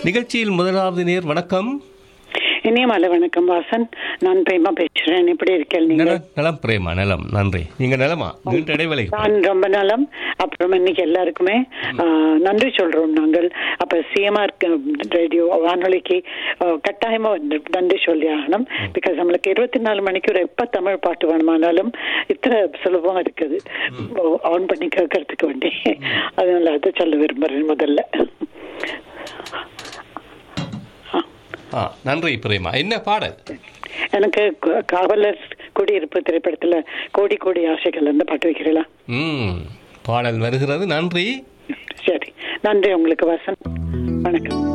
நிகழ்ச்சியில் முதலாவது நேர் வணக்கம் இனிய மாலை வணக்கம் வாசன் நான் பிரேமா பேசுறேன் எப்படி இருக்கேன் நீங்க நலம் நலம் பிரேமா நலம் நன்றி நீங்க நலமா நீண்ட இடைவேளை நான் ரொம்ப நலம் அப்புறம் இன்னைக்கு எல்லாருக்குமே ஆ, நன்றி சொல்றோம் நாங்கள் அப்ப சிஎம்ஆர் ரேடியோ வானொலிக்கு ஆ, கட்டாயமா வந்து நன்றி சொல்லி ஆகணும் பிகாஸ் நம்மளுக்கு இருபத்தி நாலு மணிக்கு ஒரு எப்ப தமிழ் பாட்டு வேணுமானாலும் இத்தனை சுலபமா இருக்குது ஆன் பண்ணி கேட்கறதுக்கு வேண்டி அதனால அதை சொல்ல விரும்புறேன் முதல்ல ஆ நன்றி பிரேமா என்ன பாடல் எனக்கு க- காவலர் குடியிருப்பு திரைப்படத்துல கோடி கோடி ஆசைகள் அந்த பாட்டு வைக்கிறீங்களா ம் பாடல் வருகிறது நன்றி சரி நன்றி உங்களுக்கு வாசன் வணக்கம்